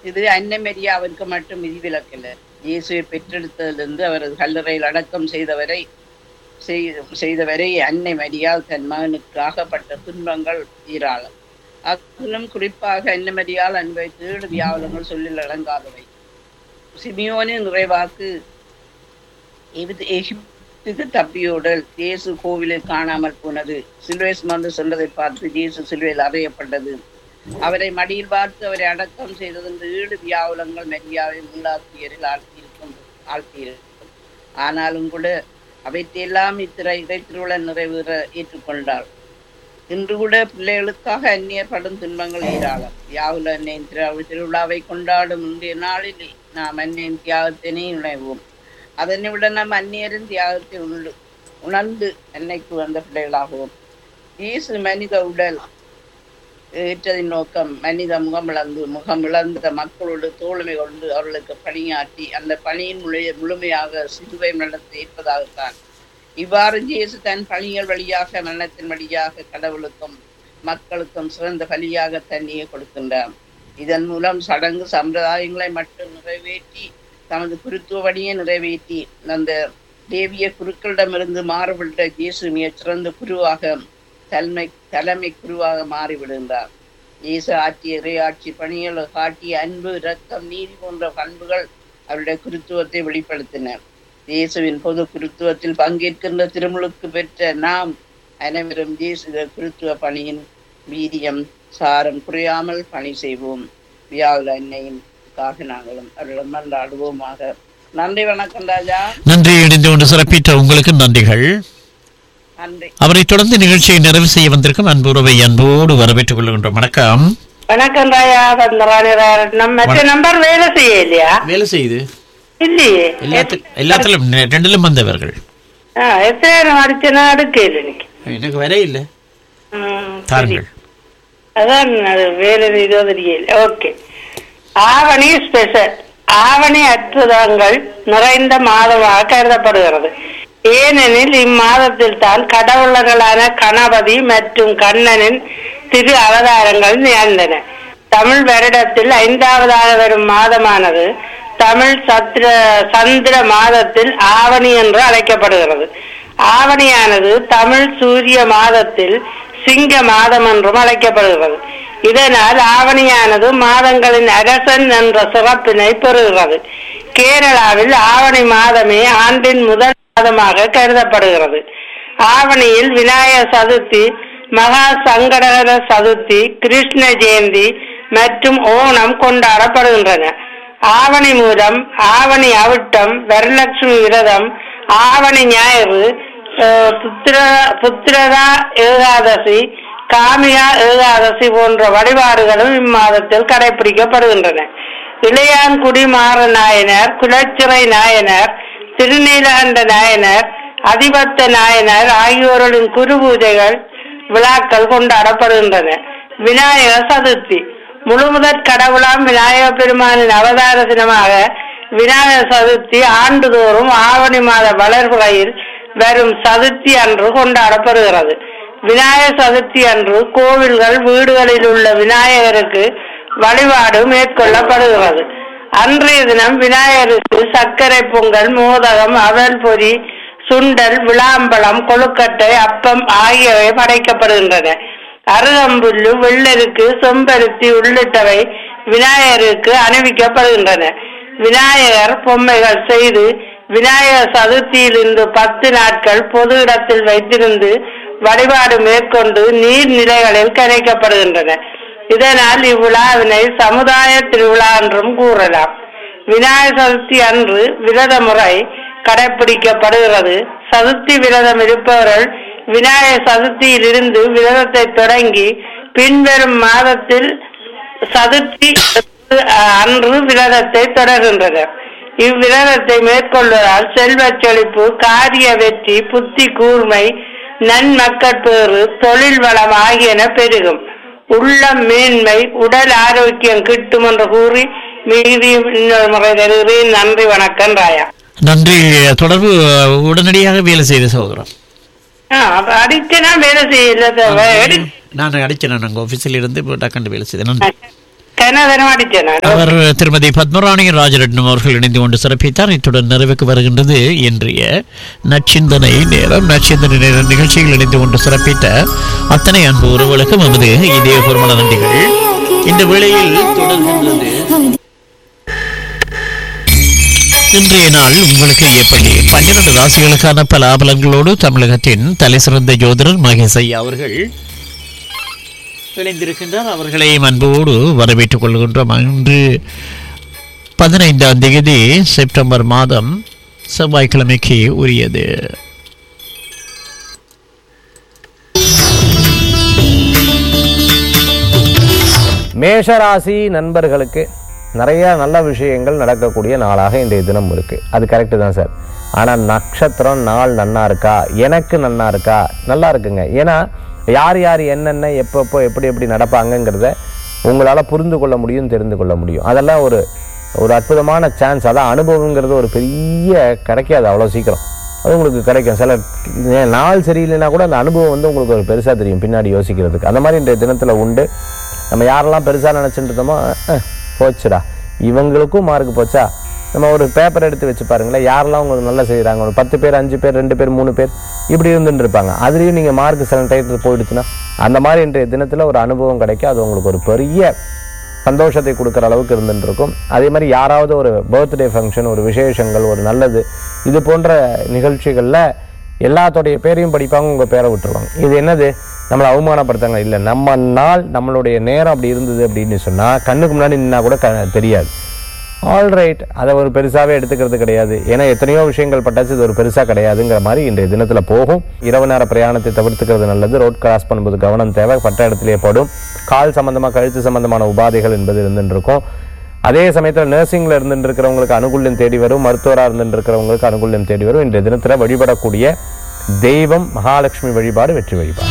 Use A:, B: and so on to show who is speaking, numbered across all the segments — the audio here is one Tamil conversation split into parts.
A: இது அன்னமெரியாவிற்கு மட்டும் விதிவிலக்கல்ல இயேசுவை பெற்றெடுத்ததிலிருந்து அவரது கல்லறையில் அடக்கம் செய்தவரை செய்- செய்தவரை அன்னை மரியாள் தன் மகனுக்காகப்பட்ட துன்பங்கள் ஈராளம் அதிலும் குறிப்பாக அன்னை மரியாள் அனுபவித்த ஏழு வியாவலங்கள் சொல்லில் அடங்காதவை சிமியோனின் நிறைவாக்கு எகிப்து- எகிப்துக்கு தப்பியோடல் இயேசு கோவிலில் காணாமல் போனது சிலுவை சுமந்து சென்றதை பார்த்து இயேசு சிலுவையில் அறையப்பட்டது அவரை மடியில் பார்த்து அவரை அடக்கம் செய்தது என்று ஏழு வியாவுலங்கள் மெரியாவின் உள்ளாசிரியரில் ஆழ்த்தியிருக்கும் ஆழ்த்தியிருக்கும் ஆனாலும் கூட அவற்றையெல்லாம் இத்திரை இறை திருவிழா நிறைவேற ஏற்றுக்கொண்டாள் இன்று கூட பிள்ளைகளுக்காக அந்நியர் படும் துன்பங்கள் ஏராளம் யாவுல அன்னையின் திரு- திருவிழாவை கொண்டாடும் இன்றைய நாளில் நாம் அன்னையின் தியாகத்தினை நினைவோம் அதனை விட நாம் அந்நியரின் தியாகத்தை உண்டு உணர்ந்து அன்னைக்கு வந்த பிள்ளைகளாகவும் இயேசு மனித உடல் ஏற்றதின் நோக்கம் மனித முகம் இழந்து முகம் இழந்த மக்களோடு தோழமை கொண்டு அவர்களுக்கு பணியாற்றி அந்த பணியின் முழு முழுமையாக சிலுவை மரணத்தை ஏற்பதாகத்தான் இவ்வாறு இயேசு தன் பணிகள் வழியாக மரணத்தின் வழியாக கடவுளுக்கும் மக்களுக்கும் சிறந்த பலியாக தண்ணியை கொடுக்கின்றார் இதன் மூலம் சடங்கு சம்பிரதாயங்களை மட்டும் நிறைவேற்றி தமது குருத்துவ பணியை நிறைவேற்றி அந்த தேவிய குருக்களிடமிருந்து மாறுபட்ட இயேசு மிகச் சிறந்த குருவாக தலைமை தலைமை குருவாக மாறிவிடுகின்றார் இயேசு ஆற்றிய இறையாட்சி பணிகளை காட்டிய அன்பு இரக்கம் நீதி போன்ற பண்புகள் அவருடைய குருத்துவத்தை வெளிப்படுத்தின இயேசுவின் பொது குருத்துவத்தில் பங்கேற்கின்ற திருமுழுக்கு பெற்ற நாம் அனைவரும் இயேசு குருத்துவ பணியின் வீரியம் சாரம் குறையாமல் பணி செய்வோம் வியாழ அன்னையின்காக நாங்களும் அவரிடம் மன்றாடுவோமாக நன்றி வணக்கம் ராஜா
B: நன்றி இணைந்து கொண்டு சிறப்பித்த உங்களுக்கு நன்றிகள்
A: நன்றி
B: அவரை தொடர்ந்து நிகழ்ச்சியை நிறைவு செய்ய வந்திருக்கும் அன்புறவை அன்போடு வரவேற்றுக் கொள்கின்றோம் வணக்கம்
C: வணக்கம் ராயா தந்தராணி நம்ம மற்ற நம்பர் வேலை செய்ய இல்லையா
B: வேலை செய்யுது
C: இல்லையே
B: எல்லாத்திலும் எல்லாத்திலும் ரெண்டிலும் வந்தவர்கள்
C: ஆ, எத்தனை நேரம் அடிச்சனா அடுக்கல இன்னைக்கு
B: எனக்கு வர இல்லை
C: ம், சரி.
B: தாருங்கள்
C: அதான் அது வேலை இதோ தெரியல ஓகே ஆவணி ஸ்பெஷல் ஆவணி அற்புதங்கள் நிறைந்த மாதமாக கருதப்படுகிறது ஏனெனில் இம்மாதத்தில் தான் கடவுளர்களான கணபதி மற்றும் கண்ணனின் திரு அவதாரங்கள் நிகழ்ந்தன தமிழ் வருடத்தில் ஐந்தாவதாக வரும் மாதமானது தமிழ் சத்திர சந்திர மாதத்தில் ஆவணி என்று அழைக்கப்படுகிறது ஆவணியானது தமிழ் சூரிய மாதத்தில் சிங்க மாதம் என்றும் அழைக்கப்படுகிறது இதனால் ஆவணியானது மாதங்களின் அரசன் என்ற சிறப்பினை பெறுகிறது கேரளாவில் ஆவணி மாதமே ஆண்டின் முதல் மாதமாக கருதப்படுகிறது ஆவணியில் விநாயகர் சதுர்த்தி மகா சங்கடகர சதுர்த்தி கிருஷ்ண ஜெயந்தி மற்றும் ஓணம் கொண்டாடப்படுகின்றன ஆவணி மூலம் ஆவணி அவிட்டம் வரலட்சுமி விரதம் ஆவணி ஞாயிறு அஹ், புத்திர புத்திரதா ஏகாதசி காமியா ஏகாதசி போன்ற வழிபாடுகளும் இம்மாதத்தில் கடைபிடிக்கப்படுகின்றன இளையான்குடி மாற நாயனர் குலச்சிறை நாயனர் திருநீலகண்ட நாயனர் அதிபத்த நாயனர் ஆகியோர்களின் குரு பூஜைகள் விழாக்கள் கொண்டாடப்படுகின்றன விநாயகர் சதுர்த்தி முழுமுதற் கடவுளாம் விநாயக பெருமானின் அவதார தினமாக விநாயகர் சதுர்த்தி ஆண்டுதோறும் ஆவணி மாத வளர்புகையில் வரும் சதுர்த்தி அன்று கொண்டாடப்படுகிறது விநாயகர் சதுர்த்தி அன்று கோவில்கள் வீடுகளில் உள்ள விநாயகருக்கு வழிபாடு மேற்கொள்ளப்படுகிறது அன்றைய தினம் விநாயகருக்கு சர்க்கரை பொங்கல் மோதகம் அவல் பொரி சுண்டல் விளாம்பழம் கொழுக்கட்டை அப்பம் ஆகியவை படைக்கப்படுகின்றன அருகம்புல்லு வெள்ளருக்கு செம்பருத்தி உள்ளிட்டவை விநாயகருக்கு அணிவிக்கப்படுகின்றன விநாயகர் பொம்மைகள் செய்து விநாயகர் சதுர்த்தியிலிருந்து பத்து நாட்கள் பொது இடத்தில் வைத்திருந்து வழிபாடு மேற்கொண்டு நீர்நிலைகளில் கரைக்கப்படுகின்றன இதனால் இவ்விழாவினை சமுதாய திருவிழா என்றும் கூறலாம் விநாயகர் சதுர்த்தி அன்று விரத முறை கடைபிடிக்கப்படுகிறது சதுர்த்தி விரதம் இருப்பவர்கள் விநாயகர் சதுர்த்தியிலிருந்து விரதத்தை தொடங்கி பின்வரும் மாதத்தில் சதுர்த்தி அஹ், அன்று விரதத்தை தொடர்கின்றனர் இவ்விரதத்தை மேற்கொள்வதால் செல்வச் செழிப்பு காரிய வெற்றி புத்தி கூர்மை நன்மக்கட்பேறு தொழில் வளம் ஆகியன பெருகும் உள்ளம் மேன்மை உடல் ஆரோக்கியம் கிட்டும் என்று கூறி மீதி இன்னொரு முறை தருகிறேன் நன்றி வணக்கம் ராயா
B: நன்றி தொடர்பு உடனடியாக வேலை செய்த சகோதரம்
C: ஆ, அப்ப அடிச்சனா வேலை செய்யல தவிர எடு-
B: நான் அடிச்சேன் நாங்கள் ஆஃபீஸில் இருந்து இப்போ டக்குன்னு வேலை செய்தேன் நன்றி
C: கனதனம் அடிச்சேன் நான்
B: அவர் திருமதி பத்மராணி ராஜரட்னம் அவர்கள் இணைந்து கொண்டு சிறப்பித்தார் இத்துடன் நிறைவுக்கு வருகின்றது இன்றைய நச்சிந்தனை நேரம் நச்சிந்தனை நேர நிகழ்ச்சியில் இணைந்து கொண்டு சிறப்பித்த அத்தனை அன்பு உறவுகளுக்கும் நமது இதயபூர்வமான நன்றிகள் இந்த வேளையில் தொடர்கின்றது இன்றைய நாள் உங்களுக்கு எப்படி பன்னிரண்டு ராசிகளுக்கான பல ஆபலங்களோடு தமிழகத்தின் தலைசிறந்த ஜோதிடர் மகேஷ் ஐயா அவர்கள் இணைந்திருக்கின்றார் அவர்களை அன்போடு வரவேற்றுக் கொள்கின்றோம் இன்று பதினைந்தாம் தேதி செப்டம்பர் மாதம் செவ்வாய்க்கிழமைக்கு உரியது
D: மேஷராசி நண்பர்களுக்கு நிறைய நல்ல விஷயங்கள் நடக்கக்கூடிய நாளாக இன்றைய தினம் இருக்கு அது கரெக்டு தான் சார் ஆனால் நட்சத்திரம் நாள் நன்னா இருக்கா எனக்கு நன்னா இருக்கா நல்லா இருக்குங்க ஏன்னா யார் யார் என்னென்ன எப்பப்போ எப்படி எப்படி நடப்பாங்கங்கிறத உங்களால் புரிந்து கொள்ள முடியும் தெரிந்து கொள்ள முடியும் அதெல்லாம் ஒரு ஒரு அற்புதமான சான்ஸ் அதான் அனுபவங்கிறது ஒரு பெரிய கிடைக்காது அவ்வளோ சீக்கிரம் அது உங்களுக்கு கிடைக்கும் சில ஏன் நாள் சரியில்லைன்னா கூட அந்த அனுபவம் வந்து உங்களுக்கு ஒரு பெருசாக தெரியும் பின்னாடி யோசிக்கிறதுக்கு அந்த மாதிரி இன்றைய தினத்தில் உண்டு நம்ம யாரெல்லாம் பெருசாக நினச்சிட்டு இருந்தோமோ அஹ், போச்சுடா இவங்களுக்கும் மார்க் போச்சா நம்ம ஒரு பேப்பர் எடுத்து வச்சு பாருங்களேன் யாரெல்லாம் உங்களுக்கு நல்லா செய்கிறாங்க ஒரு பத்து பேர் அஞ்சு பேர் ரெண்டு பேர் மூணு பேர் இப்படி இருந்துட்டு இருப்பாங்க அதுலேயும் நீங்கள் மார்க் சில டைத்தில் போயிடுச்சுன்னா அந்த மாதிரி இன்றைய தினத்தில் ஒரு அனுபவம் கிடைக்கும் அது உங்களுக்கு ஒரு பெரிய சந்தோஷத்தை கொடுக்குற அளவுக்கு இருந்துட்டு இருக்கும் அதே மாதிரி யாராவது ஒரு பர்த்டே ஃபங்க்ஷன் ஒரு விசேஷங்கள் ஒரு நல்லது இது போன்ற நிகழ்ச்சிகளில் எல்லாத்தோடைய பேரையும் படிப்பாங்க உங்கள் பேரை விட்டுருவாங்க இது என்னது நம்மளை அவமானப்படுத்தாங்க இல்லை நம்ம நாள் நம்மளுடைய நேரம் அப்படி இருந்தது அப்படின்னு சொன்னால் கண்ணுக்கு முன்னாடி நின்னா கூட க தெரியாது ஆல்ரைட் அதை ஒரு பெருசாகவே எடுத்துக்கிறது கிடையாது ஏன்னா எத்தனையோ விஷயங்கள் பட்டாச்சு இது ஒரு பெருசாக கிடையாதுங்கிற மாதிரி இன்றைய தினத்தில் போகும் இரவு நேர பிரயாணத்தை தவிர்த்துக்கிறது நல்லது ரோட் கிராஸ் பண்ணும்போது கவனம் தேவை பட்ட இடத்திலே படும் கால் சம்பந்தமாக கழுத்து சம்பந்தமான உபாதைகள் என்பது இருந்துட்டு இருக்கும் அதே சமயத்தில் நர்சிங்கில் இருந்துட்டு இருக்கிறவங்களுக்கு அனுகூல்யம் தேடி வரும் மருத்துவராக இருந்துட்டு இருக்கிறவங்களுக்கு அனுகூல்யம் தேடி வரும் இன்றைய தினத்தில் வழிபடக்கூடிய தெய்வம் மகாலட்சுமி வழிபாடு வெற்றி வழிபாடு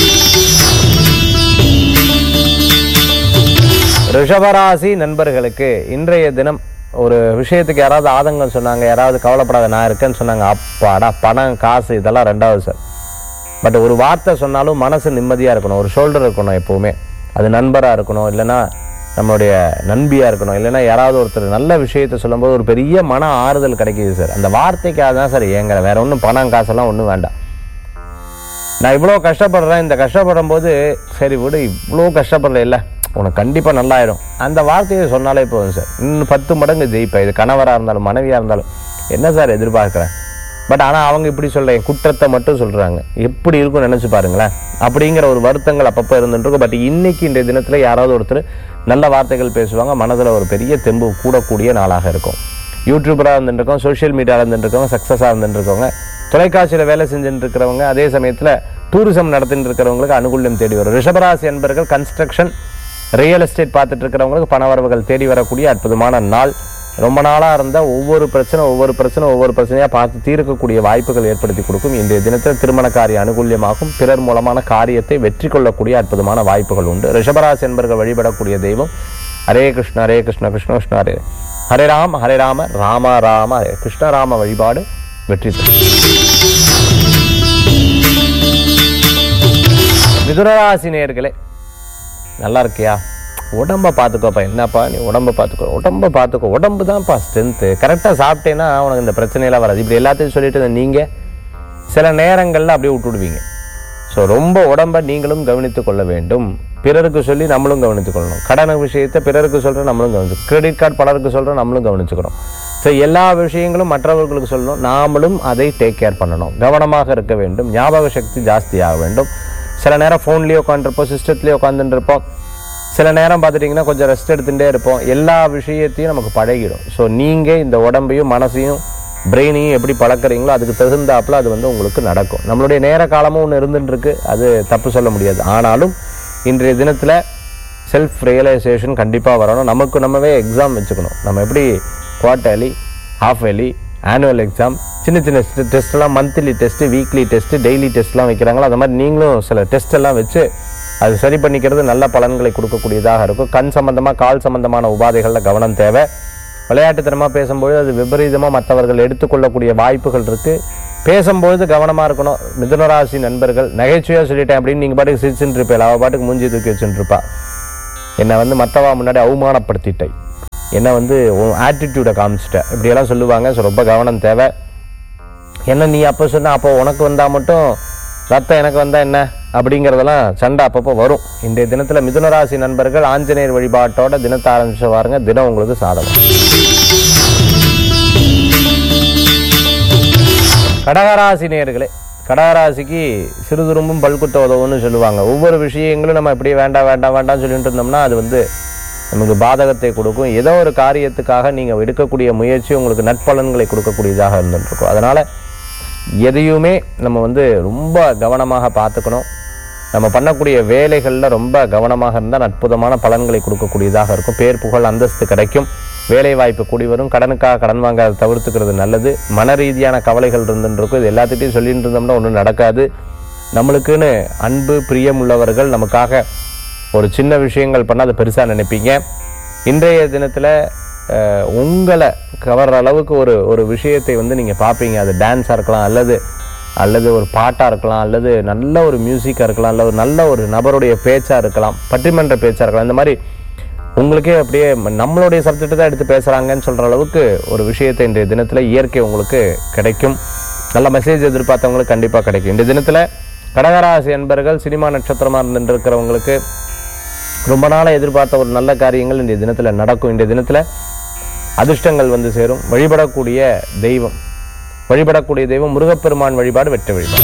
D: ரிஷபராசி நண்பர்களுக்கு இன்றைய தினம் ஒரு விஷயத்துக்கு யாராவது ஆதங்கம் சொன்னாங்க யாராவது கவலைப்படாத நான் இருக்கேன்னு சொன்னாங்க அப்பாடா பணம் காசு இதெல்லாம் ரெண்டாவது சார் பட் ஒரு வார்த்தை சொன்னாலும் மனசு நிம்மதியாக இருக்கணும் ஒரு ஷோல்டர் இருக்கணும் எப்போவுமே அது நண்பராக இருக்கணும் இல்லைன்னா நம்மளுடைய நண்பியாக இருக்கணும் இல்லைன்னா யாராவது ஒருத்தர் நல்ல விஷயத்தை சொல்லும்போது ஒரு பெரிய மன ஆறுதல் கிடைக்கிது சார் அந்த வார்த்தைக்காக தான் சார் ஏங்குறேன் வேற ஒன்றும் பணம் காசெல்லாம் ஒன்றும் வேண்டாம் நான் இவ்வளோ கஷ்டப்படுறேன் இந்த கஷ்டப்படும் போது சரி விடு இவ்வளோ கஷ்டப்படுற இல்லை உனக்கு கண்டிப்பாக நல்லாயிடும் அந்த வார்த்தையை சொன்னாலே போதும் சார் இன்னும் பத்து மடங்கு ஜெயிப்பேன் இது கணவராக இருந்தாலும் மனைவியாக இருந்தாலும் என்ன சார் எதிர்பார்க்குறேன் பட் ஆனால் அவங்க இப்படி சொல்கிறேன் குற்றத்தை மட்டும் சொல்கிறாங்க எப்படி இருக்கும்னு நினச்சி பாருங்களேன் அப்படிங்கிற ஒரு வருத்தங்கள் அப்பப்போ இருந்துட்டு பட் இன்னைக்கு இன்றைய தினத்தில் யாராவது ஒருத்தர் நல்ல வார்த்தைகள் பேசுவாங்க மனதில் ஒரு பெரிய தெம்பு கூடக்கூடிய நாளாக இருக்கும் யூடியூபராக இருந்துருக்கோம் சோஷியல் மீடியாவில் இருந்துருக்கவங்க சக்ஸஸாக இருந்துருக்கவங்க தொலைக்காட்சியில் வேலை செஞ்சுட்டு இருக்கிறவங்க அதே சமயத்தில் டூரிசம் நடத்திட்டு இருக்கிறவங்களுக்கு அனுகூல்யம் தேடி வரும் ரிஷபராசி என்பர்கள் கன்ஸ்ட்ரக்ஷன் ரியல் எஸ்டேட் பார்த்துட்டு இருக்கிறவங்களுக்கு பணவரவுகள் தேடி வரக்கூடிய அற்புதமான நாள் ரொம்ப நாளாக இருந்த ஒவ்வொரு பிரச்சனை ஒவ்வொரு பிரச்சனை ஒவ்வொரு பிரச்சனையாக பார்த்து தீர்க்கக்கூடிய வாய்ப்புகள் ஏற்படுத்தி கொடுக்கும் இன்றைய தினத்தில் திருமண காரிய அனுகூல்யமாகும் பிறர் மூலமான காரியத்தை வெற்றி கொள்ளக்கூடிய அற்புதமான வாய்ப்புகள் உண்டு ரிஷபராசி என்பர்கள் வழிபடக்கூடிய தெய்வம் ஹரே கிருஷ்ண ஹரே கிருஷ்ண கிருஷ்ண கிருஷ்ண ஹரே ஹரே ராம ஹரே ராம ராம ராம ஹரே கிருஷ்ணராம வழிபாடு வெற்றி தரும் மிதுனராசி நேயர்களே நல்லா இருக்கியா உடம்ப பார்த்துக்கோப்பா என்னப்பா நீ உடம்ப பார்த்துக்கோ உடம்ப பார்த்துக்கோ உடம்பு தான்ப்பா ஸ்ட்ரென்த்து கரெக்டாக சாப்பிட்டேன்னா உனக்கு இந்த பிரச்சனையெல்லாம் வராது இப்படி எல்லாத்தையும் சொல்லிட்டு நீங்கள் சில நேரங்களில் அப்படியே விட்டுடுவீங்க ஸோ ரொம்ப உடம்ப நீங்களும் கவனித்து கொள்ள வேண்டும் பிறருக்கு சொல்லி நம்மளும் கவனித்துக் கொள்ளணும் கடன் விஷயத்தை பிறருக்கு சொல்கிறோம் நம்மளும் கவனிச்சு கிரெடிட் கார்டு பலருக்கு சொல்கிறோம் நம்மளும் கவனிச்சுக்கிறோம் ஸோ எல்லா விஷயங்களும் மற்றவர்களுக்கு சொல்லணும் நாமளும் அதை டேக் கேர் பண்ணணும் கவனமாக இருக்க வேண்டும் ஞாபக சக்தி ஜாஸ்தியாக வேண்டும் சில நேரம் ஃபோன்லேயே உட்காந்துருப்போம் சிஸ்டத்துலேயே உட்காந்துட்டு இருப்போம் சில நேரம் பார்த்துட்டிங்கன்னா கொஞ்சம் ரெஸ்ட் எடுத்துகிட்டே இருப்போம் எல்லா விஷயத்தையும் நமக்கு பழகிடும் ஸோ நீங்கள் இந்த உடம்பையும் மனசையும் பிரெயினையும் எப்படி பழக்கிறீங்களோ அதுக்கு தகுந்தாப்புல அது வந்து உங்களுக்கு நடக்கும் நம்மளுடைய நேர காலமும் ஒன்று இருந்துட்டு இருக்கு அது தப்பு சொல்ல முடியாது ஆனாலும் இன்றைய தினத்தில் செல்ஃப் ரியலைசேஷன் கண்டிப்பாக வரணும் நமக்கு நம்மவே எக்ஸாம் வச்சுக்கணும் நம்ம எப்படி quarterly half yearly annual exam சின்ன சின்ன டெஸ்ட்லாம் monthly test weekly test daily டெஸ்ட்லாம் வைக்கிறாங்களோ அந்த மாதிரி நீங்களும் சில டெஸ்ட் எல்லாம் வச்சு அது சரி பண்ணிக்கிறது நல்ல பலன்களை கொடுக்கக்கூடியதாக இருக்கும் கண் சம்பந்தமாக கால் சம்பந்தமான உபாதைகளில் கவனம் தேவை விளையாட்டுத்தனமாக பேசும்போது அது விபரீதமாக மற்றவர்கள் எடுத்துக்கொள்ளக்கூடிய வாய்ப்புகள் இருக்குது பேசும்பொழுது கவனமாக இருக்கணும் மிதுனராசி நண்பர்கள் நகைச்சுவையாக சொல்லிட்டேன் அப்படின்னு நீங்கள் பாட்டுக்கு சிரிச்சுட்டு இருப்பேன் அவள் பாட்டுக்கு மூஞ்சி தூக்கி வச்சுட்டு இருப்பா என்னை வந்து மற்றவா முன்னாடி அவமானப்படுத்திட்டை என்னை வந்து உன் ஆட்டிடியூடை காமிச்சிட்ட இப்படியெல்லாம் சொல்லுவாங்க ஸோ ரொம்ப கவனம் தேவை என்ன நீ அப்போ சொன்ன அப்போ உனக்கு வந்தால் மட்டும் ரத்தம் எனக்கு வந்தால் என்ன அப்படிங்கிறதெல்லாம் சண்டை அப்பப்போ வரும் இன்றைய தினத்தில் மிதுன ராசி நண்பர்கள் ஆஞ்சநேயர் வழிபாட்டோட தினத்தை ஆரம்பிச்சு பாருங்க தினம் உங்களுக்கு சாதகம் கடகராசி நேயர்களே கடகராசிக்கு சிறுதுரும்பும் பல்குத்த உதவுன்னு சொல்லுவாங்க ஒவ்வொரு விஷயங்களும் நம்ம இப்படி வேண்டாம் வேண்டாம் வேண்டாம்னு சொல்லிட்டு இருந்தோம்னா அது வந்து நமக்கு பாதகத்தை கொடுக்கும் ஏதோ ஒரு காரியத்துக்காக நீங்கள் எடுக்கக்கூடிய முயற்சி உங்களுக்கு நற்பலன்களை கொடுக்கக்கூடியதாக இருந்துட்டு இருக்கும் அதனால் எதையுமே நம்ம வந்து ரொம்ப கவனமாக பார்த்துக்கணும் நம்ம பண்ணக்கூடிய வேலைகளில் ரொம்ப கவனமாக இருந்தால் அற்புதமான பலன்களை கொடுக்கக்கூடியதாக இருக்கும் பேர் புகழ் அந்தஸ்து கிடைக்கும் வேலை வாய்ப்பு கூடி வரும் கடனுக்காக கடன் வாங்காத தவிர்த்துக்கிறது நல்லது மன ரீதியான கவலைகள் இருந்துட்டு இருக்கும் இது எல்லாத்துட்டையும் சொல்லிட்டு இருந்தோம்னா ஒன்றும் நடக்காது நம்மளுக்குன்னு அன்பு பிரியம் உள்ளவர்கள் நமக்காக ஒரு சின்ன விஷயங்கள் பண்ணால் அதை பெருசாக நினைப்பீங்க இன்றைய தினத்தில் உங்களை கவர்ற அளவுக்கு ஒரு ஒரு விஷயத்தை வந்து நீங்கள் பார்ப்பீங்க அது டான்ஸாக இருக்கலாம் அல்லது அல்லது ஒரு பாட்டாக இருக்கலாம் அல்லது நல்ல ஒரு மியூசிக்காக இருக்கலாம் அல்ல ஒரு நல்ல ஒரு நபருடைய பேச்சாக இருக்கலாம் பட்டிமன்ற பேச்சாக இருக்கலாம் இந்த மாதிரி உங்களுக்கே அப்படியே ம- நம்மளுடைய சப்ஜெக்ட் தான் எடுத்து பேசுகிறாங்கன்னு சொல்கிற அளவுக்கு ஒரு விஷயத்தை இன்றைய தினத்தில் இயற்கை உங்களுக்கு கிடைக்கும் நல்ல மெசேஜ் எதிர்பார்த்தவங்களுக்கு கண்டிப்பாக கிடைக்கும் இன்றைய தினத்தில் கடகராசி என்பர்கள் சினிமா நட்சத்திரமாக இருந்துட்டு இருக்கிறவங்களுக்கு ரொம்ப நாளாக எதிர்பார்த்த ஒரு நல்ல காரியங்கள் இன்றைய தினத்தில் நடக்கும் இன்றைய தினத்தில் அதிர்ஷ்டங்கள் வந்து சேரும் வழிபடக்கூடிய தெய்வம் வழிபடக்கூடிய தெய்வம் முருகப்பெருமான் வழிபாடு வெற்றி வழிபாடு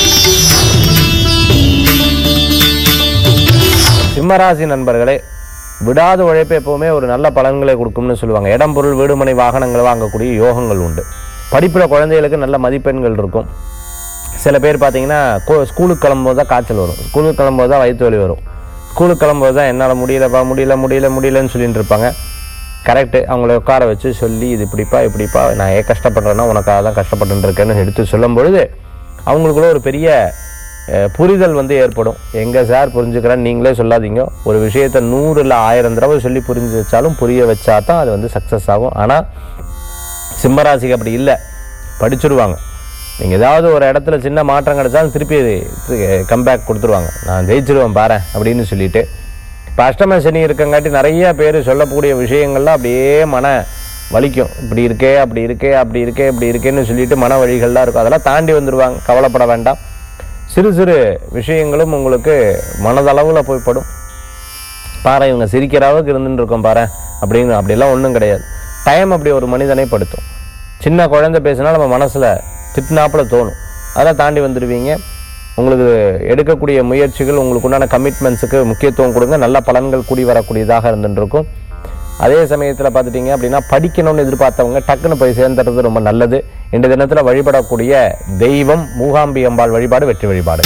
D: சிம்மராசி நண்பர்களே விடாத உழைப்பு எப்பவுமே ஒரு நல்ல பலன்களை கொடுக்கும்னு சொல்லுவாங்க இடம் பொருள் வீடுமனை வாகனங்கள் வாங்கக்கூடிய யோகங்கள் உண்டு படிப்பில் குழந்தைகளுக்கு நல்ல மதிப்பெண்கள் இருக்கும் சில பேர் பார்த்தீங்கன்னா கோ- ஸ்கூலுக்கு கிளம்பும்போது தான் காய்ச்சல் வரும் ஸ்கூலுக்கு கிளம்பும்போது தான் வயிற்று வலி வரும் ஸ்கூலுக்கு கிளம்பும்போது தான் என்னால் முடியலப்பா முடியல முடியல முடியலன்னு சொல்லிட்டு இருப்பாங்க கரெக்டு அவங்கள உட்கார வச்சு சொல்லி இது இப்படிப்பா இப்படிப்பா நான் ஏன் கஷ்டப்படுறேன்னா உனக்காக தான் கஷ்டப்பட்டு இருக்கேன்னு எடுத்து சொல்லும் பொழுது அவங்களுக்குள்ள ஒரு பெரிய அஹ், புரிதல் வந்து ஏற்படும் எங்கே சார் புரிஞ்சுக்கிறேன் நீங்களே சொல்லாதீங்க ஒரு விஷயத்தை நூறு இல்லை ஆயிரம் தடவை சொல்லி புரிஞ்சு வச்சாலும் புரிய வச்சா தான் அது வந்து சக்ஸஸ் ஆகும் ஆனால் சிம்மராசிக்கு அப்படி இல்லை படிச்சிருவாங்க நீங்கள் ஏதாவது ஒரு இடத்துல சின்ன மாற்றம் கிடைச்சாலும் திருப்பி கம்பேக் கொடுத்துருவாங்க நான் ஜெயிச்சிருவேன் பாரேன் அப்படின்னு சொல்லிட்டு இப்போ அஷ்டம சனி இருக்கங்காட்டி நிறைய பேர் சொல்லக்கூடிய விஷயங்கள்லாம் அப்படியே மன வலிக்கும் இப்படி இருக்கே அப்படி இருக்கே அப்படி இருக்கே இப்படி இருக்கேன்னு சொல்லிட்டு மன வழிகள்லாம் இருக்கும் அதெல்லாம் தாண்டி வந்துடுவாங்க கவலைப்பட வேண்டாம் சிறு சிறு விஷயங்களும் உங்களுக்கு மனதளவில் போய் படும் பாரு இவங்க சிரிக்கிற அளவுக்கு இருந்துட்டு இருக்கோம் பாரு அப்படின்னு அப்படிலாம் ஒன்றும் கிடையாது டைம் அப்படி ஒரு மனிதனை படுத்தும் சின்ன குழந்தை பேசினா நம்ம மனசில் திட்டினாப்புல தோணும் அதெல்லாம் தாண்டி வந்துடுவீங்க உங்களுக்கு எடுக்கக்கூடிய முயற்சிகள் உங்களுக்கு உண்டான கமிட்மெண்ட்ஸுக்கு முக்கியத்துவம் கொடுங்க நல்ல பலன்கள் கூடி வரக்கூடியதாக இருந்துட்டு இருக்கும் அதே சமயத்தில் பார்த்துட்டீங்க அப்படின்னா படிக்கணும்னு எதிர்பார்த்தவங்க டக்குன்னு போய் சேர்ந்துறது ரொம்ப நல்லது இந்த தினத்தில் வழிபடக்கூடிய தெய்வம் மூகாம்பி அம்பாள் வழிபாடு வெற்றி வழிபாடு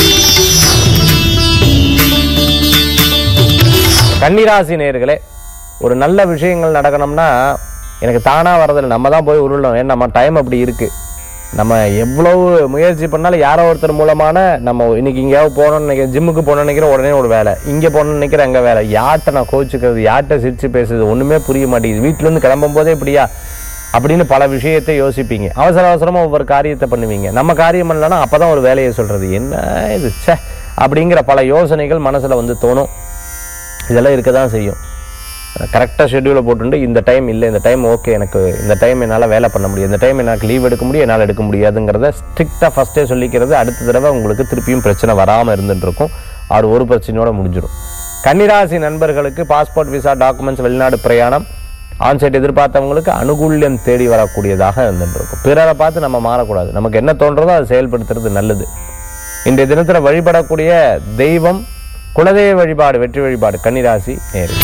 D: கன்னிராசி நேயர்களே ஒரு நல்ல விஷயங்கள் நடக்கணும்னா எனக்கு தானாக வரதில்லை நம்ம தான் போய் உருளணும் ஏன்னா நம்ம டைம் அப்படி இருக்குது நம்ம எவ்வளவு முயற்சி பண்ணாலும் யாரோ ஒருத்தர் மூலமான நம்ம இன்னைக்கு எங்கேயாவது போகணும்னு நினைக்கிறேன் ஜிம்முக்கு போகணும்னு நினைக்கிறேன் உடனே ஒரு வேலை இங்கே போகணும்னு நினைக்கிறேன் அங்கே வேலை யார்கிட்ட நான் கோச்சிக்கிறது யார்கிட்ட சிரிச்சு பேசுறது ஒன்றுமே புரிய மாட்டேங்குது வீட்டிலேருந்து கிளம்பும் போதே இப்படியா அப்படின்னு பல விஷயத்தை யோசிப்பீங்க அவசர அவசரமாக ஒவ்வொரு காரியத்தை பண்ணுவீங்க நம்ம காரியம் பண்ணலன்னா அப்போ தான் ஒரு வேலையை சொல்கிறது என்ன இது ச்சே அப்படிங்கிற பல யோசனைகள் மனசில் வந்து தோணும் இதெல்லாம் இருக்க தான் செய்யும் கரெக்டாக ஷெட்யூலை போட்டுட்டு இந்த டைம் இல்லை இந்த டைம் ஓகே எனக்கு இந்த டைம் என்னால் வேலை பண்ண முடியும் இந்த டைம் எனக்கு லீவ் எடுக்க முடியும் என்னால் எடுக்க முடியாதுங்கிறத ஸ்ட்ரிக்டாக ஃபஸ்ட்டே சொல்லிக்கிறது அடுத்த தடவை உங்களுக்கு திருப்பியும் பிரச்சனை வராமல் இருந்துட்டு இருக்கும் அது ஒரு பிரச்சனையோட முடிஞ்சிடும் கன்னிராசி நண்பர்களுக்கு பாஸ்போர்ட் விசா டாக்குமெண்ட்ஸ் வெளிநாடு பிரயாணம் ஆன்சைட் எதிர்பார்த்தவங்களுக்கு அனுகூல்யம் தேடி வரக்கூடியதாக இருந்துட்டு இருக்கும் பிறரை பார்த்து நம்ம மாறக்கூடாது நமக்கு என்ன தோன்றதோ அதை செயல்படுத்துறது நல்லது இன்றைய தினத்தில் வழிபடக்கூடிய தெய்வம் குலதெய்வ வழிபாடு வெற்றி வழிபாடு கன்னிராசி நேரு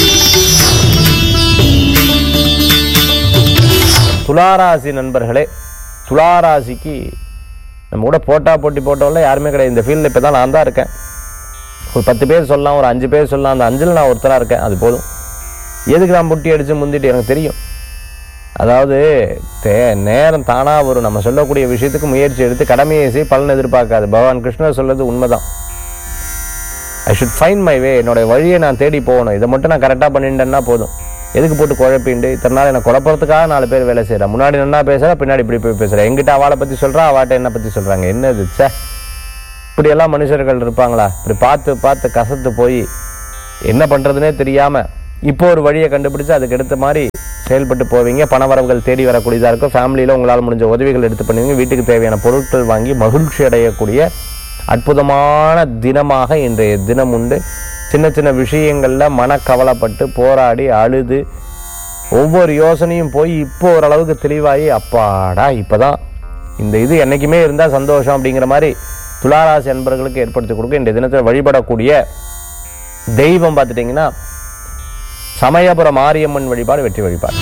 D: துளாராசி நண்பர்களே துளாராசிக்கு நம்ம கூட போட்டா போட்டி போட்டவங்கள யாருமே கிடையாது இந்த ஃபீல்டில் இப்போ தான் நான் தான் இருக்கேன் ஒரு பத்து பேர் சொல்லலாம் ஒரு அஞ்சு பேர் சொல்லலாம் அந்த அஞ்சில் நான் ஒருத்தராக இருக்கேன் அது போதும் எதுக்கு நான் முட்டி அடித்து முந்திட்டு எனக்கு தெரியும் அதாவது தே நேரம் தானாக வரும் நம்ம சொல்லக்கூடிய விஷயத்துக்கு முயற்சி எடுத்து கடமையை செய் பலன் எதிர்பார்க்காது பகவான் கிருஷ்ணர் சொல்றது உண்மைதான் I should find my way என்னோட வழியை நான் தேடி போகணும் இதை மட்டும் நான் கரெக்டாக பண்ணிட்டேன்னா போதும் எதுக்கு போட்டு குழப்பிண்டு இத்தனை நாள் என்னை குழப்பறதுக்காக நாலு பேர் வேலை செய்கிறேன் முன்னாடி என்ன பேசுகிறா பின்னாடி இப்படி போய் பேசுகிறேன் எங்கிட்ட அவளை பற்றி சொல்கிறா அவாட்ட என்ன பற்றி சொல்கிறாங்க என்ன இது ச்சே இப்படியெல்லாம் மனுஷர்கள் இருப்பாங்களா இப்படி பார்த்து பார்த்து கசத்து போய் என்ன பண்ணுறதுனே தெரியாமல் இப்போ ஒரு வழியை கண்டுபிடிச்சு அதுக்கு எடுத்த மாதிரி செயல்பட்டு போவீங்க பணவரவுகள் தேடி வரக்கூடியதாக இருக்கும் ஃபேமிலியில் உங்களால் முடிஞ்ச உதவிகள் எடுத்து பண்ணுவீங்க வீட்டுக்கு தேவையான பொருட்கள் வாங்கி மகிழ்ச்சி அடையக்கூடிய அற்புதமான தினமாக இன்றைய தினம் உண்டு சின்ன சின்ன விஷயங்களில் மனக்கவலைப்பட்டு போராடி அழுது ஒவ்வொரு யோசனையும் போய் இப்போ ஓரளவுக்கு தெளிவாகி அப்பாடா இப்போதான் இந்த இது என்றைக்குமே இருந்தால் சந்தோஷம் அப்படிங்கிற மாதிரி துளாராசி அன்பர்களுக்கு ஏற்படுத்தி கொடுக்க இந்த தினத்தில் வழிபடக்கூடிய தெய்வம் பார்த்துட்டிங்கன்னா சமயபுரம் மாரியம்மன் வழிபாடு வெற்றி வழிபாடு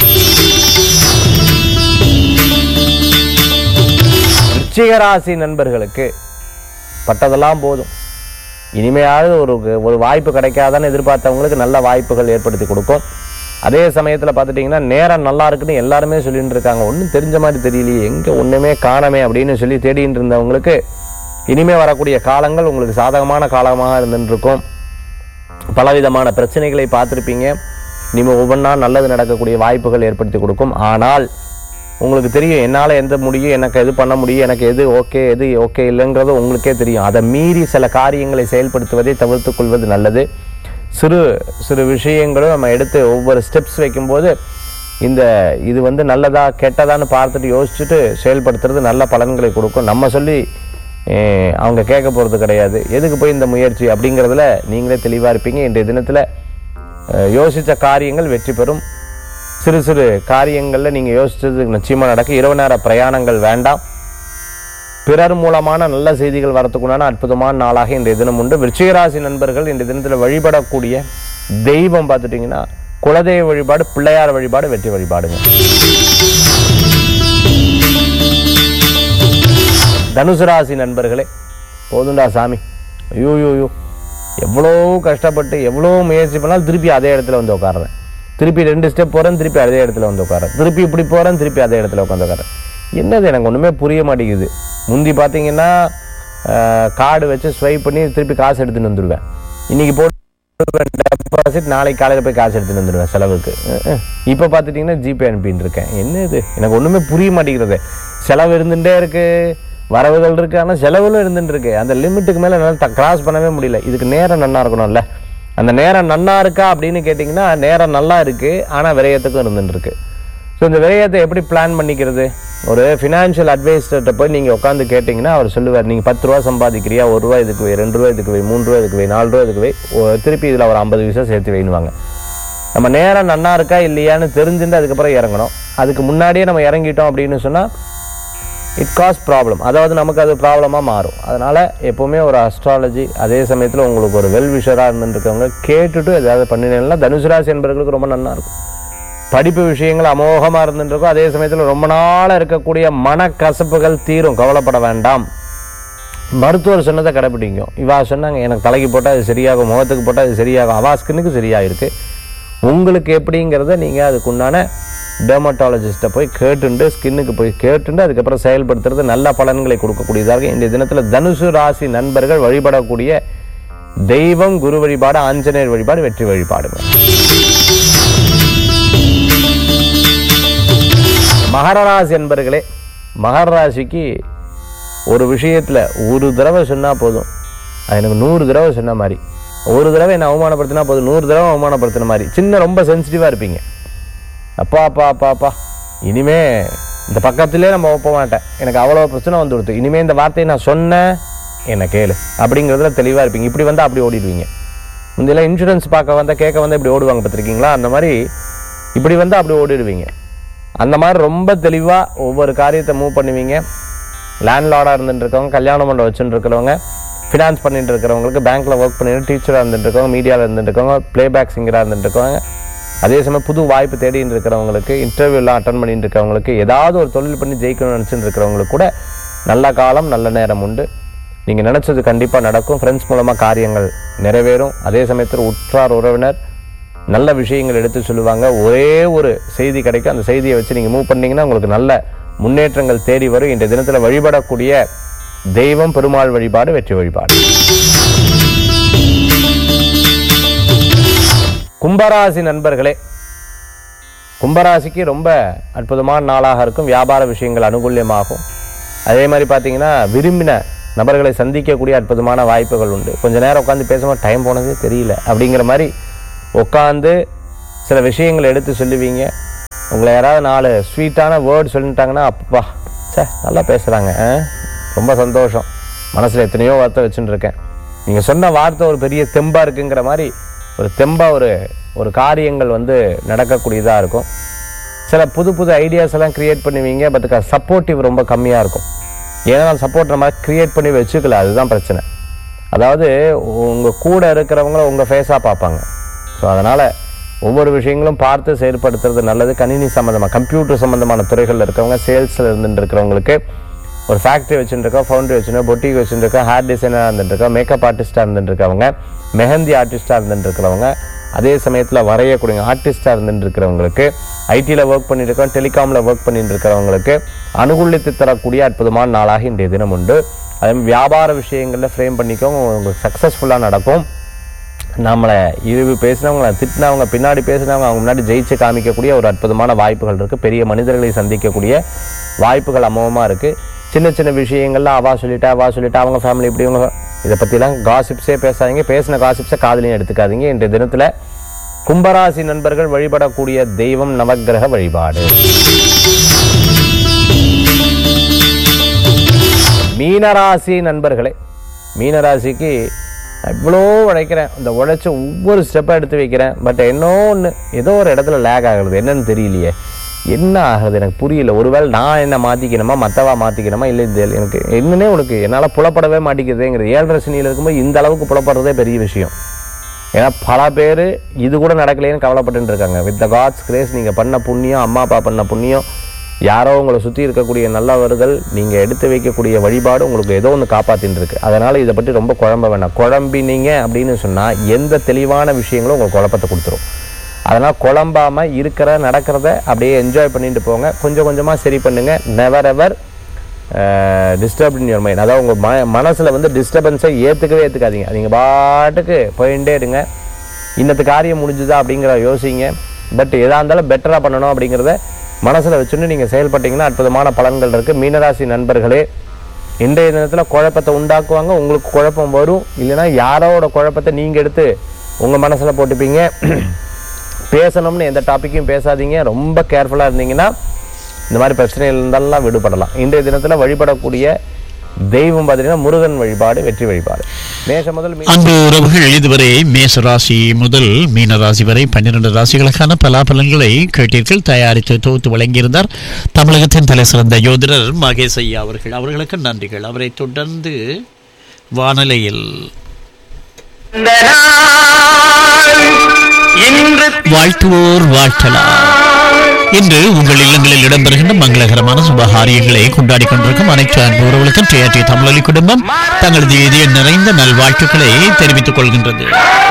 D: விருச்சிகராசி நண்பர்களுக்கு பட்டதெல்லாம் போதும் இனிமையாவது ஒரு ஒரு வாய்ப்பு கிடைக்காதான்னு எதிர்பார்த்தவங்களுக்கு நல்ல வாய்ப்புகள் ஏற்படுத்தி கொடுக்கும் அதே சமயத்தில் பார்த்துட்டிங்கன்னா நேரம் நல்லா இருக்குன்னு எல்லாருமே சொல்லிட்டு இருக்காங்க ஒன்றும் தெரிஞ்ச மாதிரி தெரியலையே எங்கே ஒன்றுமே காணமே அப்படின்னு சொல்லி தேடிட்டு இருந்தவங்களுக்கு இனிமே வரக்கூடிய காலங்கள் உங்களுக்கு சாதகமான காலமாக இருந்துட்டு இருக்கும் பலவிதமான பிரச்சனைகளை பார்த்துருப்பீங்க இனிமேல் ஒவ்வொன்றா நல்லது நடக்கக்கூடிய வாய்ப்புகள் ஏற்படுத்தி கொடுக்கும் ஆனால் உங்களுக்கு தெரியும் என்னால் எந்த முடியும் எனக்கு எது பண்ண முடியும் எனக்கு எது ஓகே எது ஓகே இல்லைங்கிறது உங்களுக்கே தெரியும் அதை மீறி சில காரியங்களை செயல்படுத்துவதை தவிர்த்து கொள்வது நல்லது சிறு சிறு விஷயங்களும் நம்ம எடுத்து ஒவ்வொரு ஸ்டெப்ஸ் வைக்கும்போது இந்த இது வந்து நல்லதா கெட்டதான்னு பார்த்துட்டு யோசிச்சுட்டு செயல்படுத்துறது நல்ல பலன்களை கொடுக்கும் நம்ம சொல்லி eh, அவங்க கேட்க போகிறது கிடையாது எதுக்கு போய் இந்த முயற்சி அப்படிங்கிறதுல நீங்களே தெளிவாக இருப்பீங்க இன்றைய தினத்தில் அஹ், யோசித்த காரியங்கள் வெற்றி பெறும் சிறு சிறு காரியங்களில் நீங்கள் யோசித்தது நிச்சயமாக நடக்கும் இரவு நேர பிரயாணங்கள் வேண்டாம் பிறர் மூலமான நல்ல செய்திகள் வரத்துக்குண்டான அற்புதமான நாளாக இன்றைய தினம் உண்டு விருச்சிகராசி நண்பர்கள் இன்றைய தினத்தில் வழிபடக்கூடிய தெய்வம் பார்த்துட்டிங்கன்னா குலதெய்வ வழிபாடு பிள்ளையார் வழிபாடு வெற்றி வழிபாடுங்க தனுசு ராசி நண்பர்களே போதுண்டா சாமி ஐயோ ஐயோ ஐயோ எவ்வளோ கஷ்டப்பட்டு எவ்வளோ முயற்சி பண்ணாலும் திருப்பி அதே இடத்துல வந்து உட்காடுறேன் திருப்பி ரெண்டு ஸ்டெப் போகிறேன் திருப்பி அதே இடத்துல வந்து உட்காரேன் திருப்பி இப்படி போகிறேன் திருப்பி அதே இடத்துல உட்காந்து உட்காரேன் என்னது எனக்கு ஒன்றுமே புரிய மாட்டேங்குது முந்தி பார்த்தீங்கன்னா கார்டு வச்சு ஸ்வைப் பண்ணி திருப்பி காசு எடுத்துன்னு வந்துடுவேன் இன்னைக்கு போட்டு டெபாசிட் நாளைக்கு காலையில் போய் காசு எடுத்துட்டு வந்துடுவேன் செலவுக்கு இப்போ பார்த்துட்டிங்கன்னா ஜிபே அனுப்பின்னு இருக்கேன் என்ன இது எனக்கு ஒன்றுமே புரிய மாட்டேங்கிறது செலவு இருந்துகிட்டே இருக்கு வரவுகள் இருக்கு ஆனால் செலவுகளும் இருந்துட்டு இருக்கு அந்த லிமிட்டுக்கு மேலே என்னால் கிராஸ் பண்ணவே முடியல இதுக்கு நேரம் நன்னா இருக்கணும்ல அந்த நேரம் நன்னா இருக்கா அப்படின்னு கேட்டிங்கன்னா நேரம் நல்லா இருக்கு ஆனால் விரயத்துக்கும் இருந்துட்டு இருக்கு ஸோ இந்த விரயத்தை எப்படி பிளான் பண்ணிக்கிறது ஒரு ஃபினான்ஷியல் அட்வைசர்கிட்ட போய் நீங்கள் உட்காந்து கேட்டிங்கன்னா அவர் சொல்லுவார் நீங்கள் பத்து ரூபா சம்பாதிக்கிறியா ஒரு ரூபா இதுக்கு வை ரெண்டு ரூபா இதுக்கு வை மூணு ரூபா இதுக்கு வை நாலு ரூபா இதுக்கு வை ஒ- திருப்பி இதில் ஒரு ஐம்பது பைசா சேர்த்து வைனுவாங்க நம்ம நேரம் நன்னா இருக்கா இல்லையான்னு தெரிஞ்சுட்டு அதுக்கப்புறம் இறங்கணும் அதுக்கு முன்னாடியே நம்ம இறங்கிட்டோம் அப்படின்னு சொன்னால் இட் காஸ் ப்ராப்ளம் அதாவது நமக்கு அது ப்ராப்ளமாக மாறும் அதனால் எப்போவுமே ஒரு அஸ்ட்ராலஜி அதே சமயத்தில் உங்களுக்கு ஒரு வெல் விஷராக இருந்துருக்கவங்க கேட்டுட்டு ஏதாவது பண்ணினீங்கன்னா தனுசு ராசி என்பவர்களுக்கு ரொம்ப நல்லா இருக்கும் படிப்பு விஷயங்கள் அமோகமாக இருந்துருக்கும் அதே சமயத்தில் ரொம்ப நாளாக இருக்கக்கூடிய மனக்கசப்புகள் தீரும் கவலைப்பட வேண்டாம் மருத்துவர் சொன்னதை கடைப்பிடிங்க இவா சொன்னாங்க எனக்கு தலைக்கு போட்டால் அது சரியாகும் முகத்துக்கு போட்டால் அது சரியாகும் அவா ஸ்கின்னுக்கு சரியாயிருக்கு உங்களுக்கு எப்படிங்கிறத நீங்கள் அதுக்குண்டான டெர்மட்டாலஜிஸ்ட்டை போய் கேட்டுண்டு ஸ்கின்னுக்கு போய் கேட்டுண்டு அதுக்கப்புறம் செயல்படுத்துறது நல்ல பலன்களை கொடுக்கக்கூடியதாக இந்த தினத்தில் தனுசு ராசி நண்பர்கள் வழிபடக்கூடிய தெய்வம் குரு வழிபாடு ஆஞ்சநேயர் வழிபாடு வெற்றி வழிபாடுங்க மகர ராசி என்பர்களே மகர ராசிக்கு ஒரு விஷயத்தில் ஒரு தடவை சொன்னால் போதும் அது எனக்கு நூறு தடவை சொன்ன மாதிரி ஒரு தடவை என்னை அவமானப்படுத்தினா போதும் நூறு தடவை அவமானப்படுத்தின மாதிரி சின்ன ரொம்ப சென்சிட்டிவாக இருப்பீங்க அப்பா அப்பா அப்பா அப்பா இனிமே இந்த பக்கத்திலே நம்ம ஒப்ப மாட்டேன் எனக்கு அவ்வளோ பிரச்சனை வந்து கொடுத்து இனிமே இந்த வார்த்தையை நான் சொன்னேன் என்ன கேளு அப்படிங்கிறதுல தெளிவாக இருப்பீங்க இப்படி வந்தால் அப்படி ஓடிடுவீங்க முந்தையெல்லாம் இன்சூரன்ஸ் பார்க்க வந்தால் கேட்க வந்தால் இப்படி ஓடுவாங்க பார்த்துருக்கீங்களா அந்த மாதிரி இப்படி வந்தால் அப்படி ஓடிடுவீங்க அந்த மாதிரி ரொம்ப தெளிவாக ஒவ்வொரு காரியத்தை மூவ் பண்ணுவீங்க லேண்ட்லார்டாக இருந்துட்டு இருக்கவங்க கல்யாண மண்டபம் வச்சுட்டு இருக்கிறவங்க ஃபினான்ஸ் பண்ணிட்டு இருக்கிறவங்களுக்கு பேங்க்கில் ஒர்க் பண்ணிட்டு டீச்சராக இருந்துட்டு இருக்கவங்க மீடியாவில் இருந்துட்டு இருக்கவங்க ப்ளேபேக் சிங்கராக இருந்துட்டு இருக்கவங்க அதே சமயம் புது வாய்ப்பு தேடிட்டு இருக்கிறவங்களுக்கு இன்டர்வியூலாம் அட்டன் பண்ணிட்டு இருக்கவங்களுக்கு ஏதாவது ஒரு தொழில் பண்ணி ஜெயிக்கணும்னு நினச்சிட்டு இருக்கிறவங்களுக்கு கூட நல்ல காலம் நல்ல நேரம் உண்டு நீங்கள் நினச்சது கண்டிப்பாக நடக்கும் ஃப்ரெண்ட்ஸ் மூலமாக காரியங்கள் நிறைவேறும் அதே சமயத்தில் உற்றார் உறவினர் நல்ல விஷயங்கள் எடுத்து சொல்லுவாங்க ஒரே ஒரு செய்தி கிடைக்கும் அந்த செய்தியை வச்சு நீங்கள் மூவ் பண்ணீங்கன்னா உங்களுக்கு நல்ல முன்னேற்றங்கள் தேடி வரும் இந்த தினத்தில் வழிபடக்கூடிய தெய்வம் பெருமாள் வழிபாடு வெற்றி வழிபாடு கும்பராசி நண்பர்களே கும்பராசிக்கு ரொம்ப அற்புதமான நாளாக இருக்கும் வியாபார விஷயங்கள் அனுகூல்யமாகும் அதே மாதிரி பார்த்தீங்கன்னா விரும்பின நபர்களை சந்திக்கக்கூடிய அற்புதமான வாய்ப்புகள் உண்டு கொஞ்ச நேரம் உட்காந்து பேசும்போது டைம் போனதே தெரியல அப்படிங்கிற மாதிரி உட்காந்து சில விஷயங்களை எடுத்து சொல்லுவீங்க உங்களை யாராவது நாலு ஸ்வீட்டான வேர்டு சொல்லிட்டாங்கன்னா அப்பா சே நல்லா பேசுகிறாங்க ரொம்ப சந்தோஷம் மனசில் எத்தனையோ வார்த்தை வச்சுட்டு இருக்கேன் நீங்கள் சொன்ன வார்த்தை ஒரு பெரிய தெம்பாக இருக்குங்கிற மாதிரி ஒரு தெம்பாக ஒரு ஒரு காரியங்கள் வந்து நடக்கக்கூடியதாக இருக்கும் சில புது புது ஐடியாஸ் எல்லாம் கிரியேட் பண்ணுவீங்க பட் சப்போர்ட்டிவ் ரொம்ப கம்மியாக இருக்கும் ஏன்னா சப்போர்ட் நம்ம கிரியேட் பண்ணி வச்சுக்கல அதுதான் பிரச்சனை அதாவது உங்கள் கூட இருக்கிறவங்கள உங்கள் ஃபேஸாக பார்ப்பாங்க ஸோ அதனால் ஒவ்வொரு விஷயங்களும் பார்த்து செயல்படுத்துறது நல்லது கணினி சம்மந்தமாக கம்ப்யூட்டர் சம்மந்தமான துறைகளில் இருக்கிறவங்க சேல்ஸில் இருந்துட்டு இருக்கிறவங்களுக்கு ஒரு ஃபேக்ட்ரி வச்சுருக்கோம் ஃபவுண்டரி வச்சுருக்கோம் பொட்டிக் வச்சுருக்கோம் ஹேர் டிசைனராக இருந்துட்டுருக்கோம் மேக்கப் ஆர்டிஸ்ட்டாக இருந்துட்டுருக்கவங்க மெஹந்தி ஆர்டிஸ்ட்டாக இருந்துட்டுருக்கிறவங்க அதே சமயத்தில் வரையக்கூடிய ஆர்டிஸ்டாக இருந்துட்டு இருக்கிறவங்களுக்கு ஐடியில் ஒர்க் பண்ணிட்டு இருக்கோம் டெலிகாமில் ஒர்க் பண்ணிட்டு இருக்கிறவங்களுக்கு அனுகூலித்து தரக்கூடிய அற்புதமான நாளாக இன்றைய தினம் உண்டு அதே மாதிரி வியாபார விஷயங்களில் ஃப்ரேம் பண்ணிக்கோங்க உங்களுக்கு சக்ஸஸ்ஃபுல்லாக நடக்கும் நம்மளை இழிவு பேசினவங்க திட்டினவங்க பின்னாடி பேசினவங்க அவங்க முன்னாடி ஜெயிச்சு காமிக்கக்கூடிய ஒரு அற்புதமான வாய்ப்புகள் இருக்குது பெரிய மனிதர்களை சந்திக்கக்கூடிய வாய்ப்புகள் அமோகமாக இருக்குது சின்ன சின்ன விஷயங்கள்ல அவா சொல்லிட்டா அவா சொல்லிட்டா அவங்க ஃபேமிலி இப்படி இவங்க இதை பற்றிலாம் காசிப்ஸே பேசாதீங்க பேசின காசிப்ஸை காதலையும் எடுத்துக்காதீங்க இன்றைய தினத்தில் கும்பராசி நண்பர்கள் வழிபடக்கூடிய தெய்வம் நவக்கிரக வழிபாடு மீனராசி நண்பர்களே மீனராசிக்கு நான் இவ்வளோ உழைக்கிறேன் இந்த உழைச்ச ஒவ்வொரு ஸ்டெப்பாக எடுத்து வைக்கிறேன் பட் என்னோ ஒன்று ஏதோ ஒரு இடத்துல லேக் ஆகுறது என்னன்னு தெரியலையே என்ன ஆகுது எனக்கு புரியல ஒருவேளை நான் என்ன மாற்றிக்கணுமா மற்றவா மாற்றிக்கணுமா இல்லை இது எனக்கு என்னன்னே உனக்கு என்னால் புலப்படவே மாட்டேங்குதுங்கிறது ஏழரை சனியில் இருக்கும்போது இந்த அளவுக்கு புலப்படுறதே பெரிய விஷயம் ஏன்னா பல பேர் இது கூட நடக்கலைன்னு கவலைப்பட்டு இருக்காங்க வித் த காட்ஸ் கிரேஸ் நீங்கள் பண்ண புண்ணியம் அம்மா அப்பா பண்ண புண்ணியம் யாரோ உங்களை சுற்றி இருக்கக்கூடிய நல்லவர்கள் நீங்கள் எடுத்து வைக்கக்கூடிய வழிபாடு உங்களுக்கு ஏதோ ஒன்று காப்பாற்றின்னு இருக்கு அதனால் இதை பற்றி ரொம்ப குழம்ப வேண்டாம் குழம்பினீங்க அப்படின்னு சொன்னால் எந்த தெளிவான விஷயங்களும் உங்களுக்கு குழப்பத்தை கொடுத்துரும் அதனால் குழம்பாம இருக்கிற நடக்கிறத அப்படியே என்ஜாய் பண்ணிட்டு போங்க கொஞ்சம் கொஞ்சமாக சரி பண்ணுங்க never ever disturb in your mind அதாவது உங்கள் ம மனசில் வந்து டிஸ்டர்பன்ஸை ஏற்றுக்கவே ஏற்றுக்காதீங்க நீங்கள் பாட்டுக்கு போயிட்டே இருங்க இன்னத்து காரியம் முடிஞ்சுதா அப்படிங்கிற யோசிங்க பட் எதாக இருந்தாலும் பெட்டராக பண்ணணும் அப்படிங்கிறத மனசில் வச்சுட்டு நீங்கள் செயல்பட்டீங்கன்னா அற்புதமான பலன்கள் இருக்குது மீனராசி நண்பர்களே இன்றைய தினத்தில் குழப்பத்தை உண்டாக்குவாங்க உங்களுக்கு குழப்பம் வரும் இல்லைன்னா யாரோட குழப்பத்தை நீங்கள் எடுத்து உங்கள் மனசில் போட்டுப்பீங்க பேசணும்னு எந்த டாப்பிக்கும் பேசாதீங்க ரொம்ப கேர்ஃபுல்லாக இருந்தீங்கன்னா இந்த மாதிரி பிரச்சனைகள் இருந்தாலும் விடுபடலாம் இன்றைய தினத்தில் வழிபடக்கூடிய தெய்வம் பார்த்தீங்கன்னா முருகன் வழிபாடு வெற்றி வழிபாடு மேஷம் முதல் மீ-
B: அன்பு உறவுகள் இதுவரை மேச ராசி முதல் மீன ராசி வரை பன்னிரண்டு ராசிகளுக்கான பலாபலன்களை கேட்டீர்கள் தயாரித்து தொகுத்து வழங்கியிருந்தார் தமிழகத்தின் தலை சிறந்த யோதிடர் மகேஷ் ஐயா அவர்கள் அவர்களுக்கு நன்றிகள் அவரை தொடர்ந்து வானலையில்
C: இந்த நாள் இன்று
B: வாழ்த்துவோர் வாழ்த்தலாம் இன்று உங்கள் இல்லங்களில் இடம்பெறுகின்ற மங்களகரமான சுபகாரியங்களை கொண்டாடி கொண்டிருக்கும் அனைத்து அன்பு உறவுகளுக்கும் டிஆர்டி தமிழொலி குடும்பம் தங்களது இதய நிறைந்த நல்வாழ்த்துக்களை தெரிவித்துக் கொள்கின்றது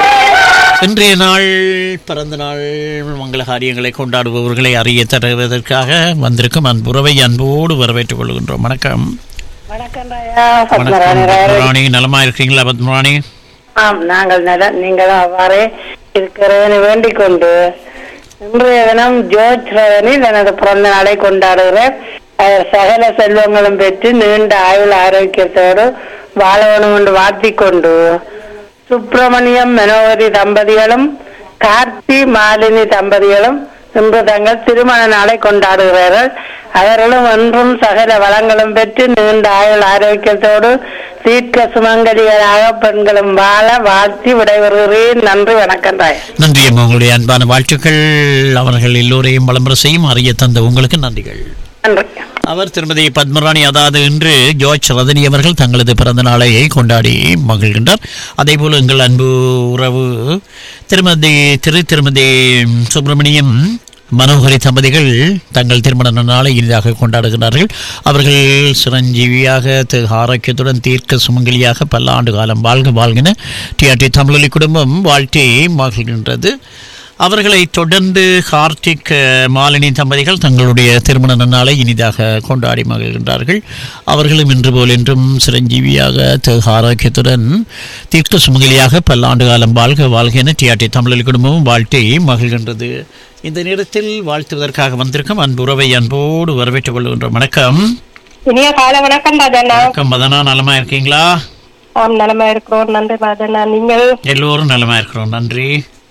B: இன்றைய நாள் பிறந்த நாள் மங்கள காரியங்களை கொண்டாடுபவர்களை அறிய தருவதற்காக வந்திருக்கும் அன்புறவை அன்போடு வரவேற்றுக் கொள்கின்றோம் வணக்கம்
C: வணக்கம் ராயா
B: வணக்கம்
C: பத்மராணி ராயா.
B: பத்மராணி நலமா இருக்கீங்களா பத்மராணி
C: ஆம் நாங்கள் நல நீங்களும் அவ்வாறே இருக்கிறேன்னு வேண்டிக் கொண்டு இன்றைய தினம் ஜோர்ஜ் ரவனி தனது பிறந்த நாளை கொண்டாடுகிறேன் அவர் சகல செல்வங்களும் பெற்று நீண்ட ஆயுள் ஆரோக்கியத்தோடு வாழ வேணும் என்று வாழ்த்திக் கொண்டு சுப்பிரமணியம் மனோகரி தம்பதிகளும் கார்த்தி மாலினி தம்பதிகளும் இன்று தங்கள் திருமண நாளை கொண்டாடுகிறார்கள் அவர்களும் ஒன்றும் சகல வளங்களும் பெற்று நீண்ட ஆயுள் ஆரோக்கியத்தோடு தீர்க்க சுமங்கலிகளாக பெண்களும் வாழ வாழ்த்தி விடைபெறுகிறேன் நன்றி வணக்கம் ராய்
B: நன்றி அம்மா உங்களுடைய அன்பான வாழ்த்துக்கள் அவர்கள் எல்லோரையும் வளம்பர செய்யும் அறிய தந்த உங்களுக்கு நன்றிகள்
C: நன்றி
B: அவர் திருமதி பத்மராணி அதாவது இன்று ஜார்ஜ் ரதனி அவர்கள் தங்களது பிறந்த நாளை கொண்டாடி மகிழ்கின்றார் அதேபோல் எங்கள் அன்பு உறவு திருமதி திரு திருமதி சுப்பிரமணியம் மனோகரி தம்பதிகள் தங்கள் திருமண நாளை இனிதாக கொண்டாடுகிறார்கள் அவர்கள் சிரஞ்சீவியாக திரு ஆரோக்கியத்துடன் தீர்க்க சுமங்கலியாக பல ஆண்டு காலம் வாழ்க வாழ்கின டிஆர்டி தமிழொலி குடும்பம் வாழ்த்தி மகிழ்கின்றது அவர்களை தொடர்ந்து கார்த்திக் அஹ், மாலினி தம்பதிகள் தங்களுடைய திருமண நாளை இனிதாக கொண்டாடி மகிழ்கின்றார்கள் அவர்களும் இன்று போல் என்றும் சிரஞ்சீவியாக திரு ஆரோக்கியத்துடன் தீர்க்க சுமங்கலியாக பல்லாண்டு காலம் வாழ்க வாழ்க என டிஆர்டி தமிழ் குடும்பமும் வாழ்த்தி மகிழ்கின்றது இந்த நேரத்தில் வாழ்த்துவதற்காக வந்திருக்கும் அன்பு உறவை அன்போடு வரவேற்றுக் கொள்கின்றோம் வணக்கம்
E: இனிய கால வணக்கம் ராஜண்ணா
B: வணக்கம் மதனா நலமா இருக்கீங்களா
E: ஆம் நலமா இருக்கிறோம் நன்றி ராஜண்ணா நீங்கள்
B: எல்லோரும் நலமா இருக்கிறோம் நன்றி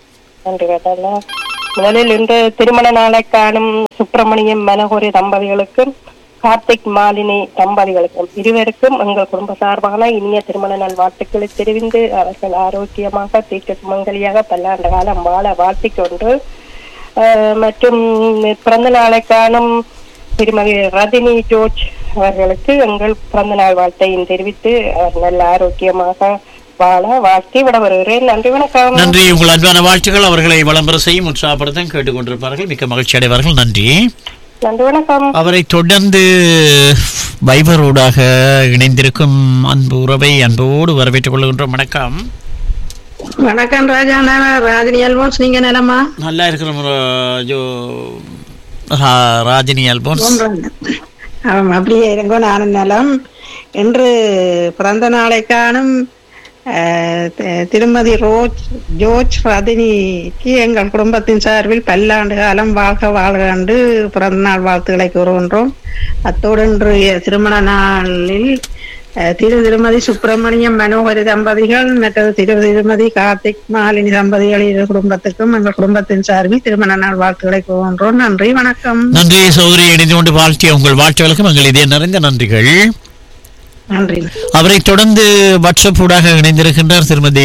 E: நன்றி ராஜாண்ணா முதலில் இன்று திருமண நாளை காணும் சுப்பிரமணியம் மனோகரி தம்பதிகளுக்கும் கார்த்திக் மாலினி தம்பதிகளுக்கும் இருவருக்கும் எங்கள் குடும்ப சார்பான இனிய திருமண நாள் வாழ்த்துக்களை தெரிவித்து அவர்கள் ஆரோக்கியமாக தீர்க்க சுமங்கலியாக பல்லாண்டு காலம் வாழ வாழ்த்திக் கொண்டு ஆஹ், மற்றும் பிறந்த நாளை காணும் திருமதி ரதினி ஜோர்ஜ் அவர்களுக்கு எங்கள் பிறந்த நாள் வாழ்த்தையும் தெரிவித்து அவர் நல்ல ஆரோக்கியமாக வாழ வாழ்த்தி விட வருகிறேன் நன்றி வணக்கம்
B: நன்றி உங்கள் அன்பான வாழ்த்துக்கள் அவர்களை விளம்பரம் செய்யும் உற்சாகப்படுத்த கேட்டுக்கொண்டிருப்பார்கள் மிக்க மகிழ்ச்சி அடைவார்கள் நன்றி
E: நன்றி வணக்கம்
B: அவரை தொடர்ந்து வைபரோடாக இணைந்திருக்கும் அன்பு உறவை அன்போடு வரவேற்றுக் கொள்கின்றோம் வணக்கம்
F: வணக்கம் ராஜா நான் ராஜினி அல்போன்ஸ் நீங்க நிலமா
B: நல்லா இருக்கிறோம் ரா- ஜோ ரா- ராஜினி அல்போன்ஸ்
F: ஆமாம் அப்படியே இருங்கோ நானும் நலம் இன்று பிறந்த நாளை காணும் அஹ், தி- திருமதி ரோஜ் ஜோர்ஜ் ரதினிக்கு எங்கள் குடும்பத்தின் சார்பில் பல்லாண்டு காலம் வாழ்க வாழ்க என்று பிறந்த நாள் வாழ்த்துக்களை கூறுகின்றோம் அத்தோடு இன்றைய திருமண நாளில் அஹ், திரு திருமதி சுப்பிரமணியம் மனோகரி தம்பதிகள் மற்றது திரு திருமதி கார்த்திக் மாலினி தம்பதிகள் இரு குடும்பத்துக்கும் எங்கள் குடும்பத்தின் சார்பில் திருமண நாள் வாழ்த்துக்களை கூறுகின்றோம் நன்றி வணக்கம்
B: நன்றி சௌதரி இணைந்து கொண்டு வாழ்த்திய உங்கள் வாழ்த்துகளுக்கும் எங்கள் இதய நிறைந்த நன்றிகள்
F: நன்றி
B: அவரை தொடர்ந்து வாட்ஸ்அப் ஊடாக இணைந்திருக்கின்றார் திருமதி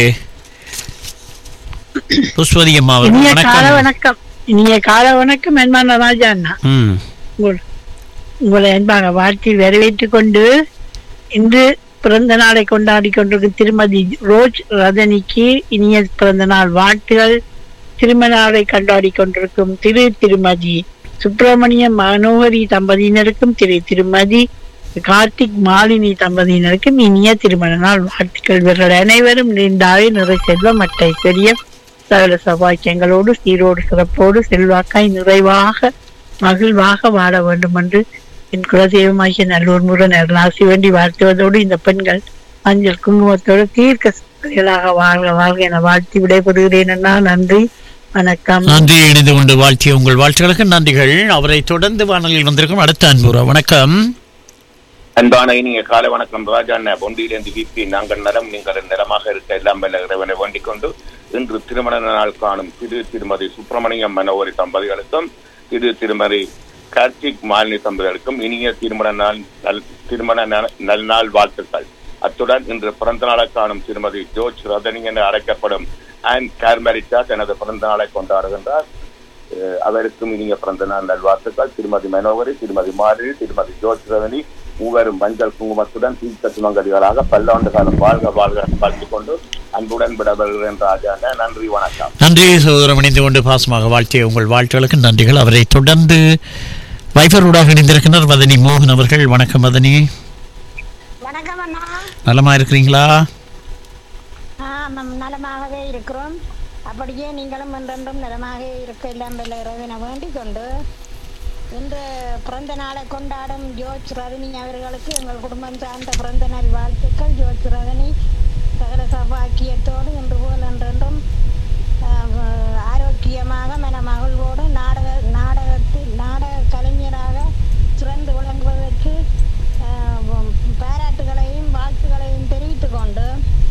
B: புஷ்பதி அம்மா அவர்கள்.
G: இனிய கால
B: வணக்கம்
G: வணக்கம் இனிய கால வணக்கம் அன்பான ராஜா அண்ணா
B: ம்.
G: உங்கள் உங்களை அன்பாக வாழ்த்தி வரவேற்றுக் கொண்டு இன்று பிறந்த நாளை கொண்டாடி கொண்டிருக்கும் திருமதி ரோஜ் ரதனிக்கு இனிய பிறந்த நாள் வாழ்த்துகள் திருமண நாளை கொண்டாடி கொண்டிருக்கும் திரு திருமதி சுப்பிரமணிய மனோகரி தம்பதியினருக்கும் திரு திருமதி கார்த்திக் மாலினி தம்பதியினருக்கும் இனிய திருமண நாள் வாழ்த்துக்கள் இவர்கள் அனைவரும் நீண்டாவே நிறை செல்வம் மற்ற ஐஸ்வர்யம் சகல சௌபாக்கியங்களோடு சீரோடு சிறப்போடு செல்வாக்காய் நிறைவாக மகிழ்வாக வாழ வேண்டும் என்று என் குலதெய்வமாகிய நல்லூர் முருகன் அருளாசி வேண்டி வாழ்த்துவதோடு இந்த பெண்கள் மஞ்சள் குங்குமத்தோடு தீர்க்க சுமங்கலிகளாக வாழ்க வாழ்க என வாழ்த்தி விடைபெறுகிறேன் அண்ணா நன்றி வணக்கம்
B: நன்றி இணைந்து கொண்டு வாழ்த்திய உங்கள் வாழ்த்துகளுக்கு நன்றிகள் அவரை தொடர்ந்து வானொலியில் வந்திருக்கும் அடுத்த அன்புறா வணக்கம்
H: அன்பான இனிய காலை வணக்கம் ராஜா அண்ணா பொண்டியிலிருந்து விபி நாங்கள் நலம் நீங்கள் நலமாக இருக்க எல்லாம் வல்ல இறைவனை வேண்டிக் கொண்டு இன்று திருமண நாள் காணும் திரு திருமதி சுப்பிரமணியம் மனோகரி தம்பதிகளுக்கும் திரு திருமதி கார்த்திக் மாலினி தம்பதிகளுக்கும் இனிய திருமண நாள் நல் திருமண ந- நல்நாள் வாழ்த்துக்கள் அத்துடன் இன்று பிறந்த நாளை காணும் திருமதி ஜோர்ஜ் ரதனி என அழைக்கப்படும் ஆன் கார்மெரிட்டா தனது பிறந்த நாளை கொண்டாடுகின்றார் அஹ் அவருக்கும் இனிய பிறந்த நாள் நல்வாழ்த்துக்கள் திருமதி மனோகரி திருமதி மாலினி திருமதி ஜோர்ஜ் ரதனி மூவரும் மஞ்சள் குங்குமத்துடன் தீர்க்க சுமங்கலிகளாக பல்லாண்டு காலம் வாழ்க வாழ்க வாழ்த்திக் கொண்டு அன்புடன் விடவருகிறேன் ராஜா நன்றி வணக்கம்
B: நன்றி சகோதரம் இணைந்து கொண்டு பாசமாக வாழ்த்திய உங்கள் வாழ்த்துகளுக்கு நன்றிகள் அவரை தொடர்ந்து வைபர் ஊடாக இணைந்திருக்கின்றார் மதனி மோகன் அவர்கள் வணக்கம் மதனி
I: வணக்கம் அண்ணா
B: நலமா இருக்கிறீங்களா
I: ஆ, நம் நலமாகவே இருக்கிறோம் அப்படியே நீங்களும் என்றென்றும் நலமாக இருக்க எல்லாம் வல்ல இறைவனை வேண்டிக் கொண்டு இன்று பிறந்த நாளை கொண்டாடும் ஜோர்ஜ் ரஜினி அவர்களுக்கு எங்கள் குடும்பம் சார்ந்த பிறந்த நாள் வாழ்த்துக்கள் ஜோர்ஜ் ரஜினி சகல சபாக்கியத்தோடு இன்று போல் என்றென்றும் ஆஹ், ஆரோக்கியமாக மன மகிழ்வோடு நாடக நாடகத்தில் நாடக கலைஞராக சிறந்து விளங்குவதற்கு ஆஹ், பாராட்டுகளையும் வாழ்த்துக்களையும் தெரிவித்துக் கொண்டு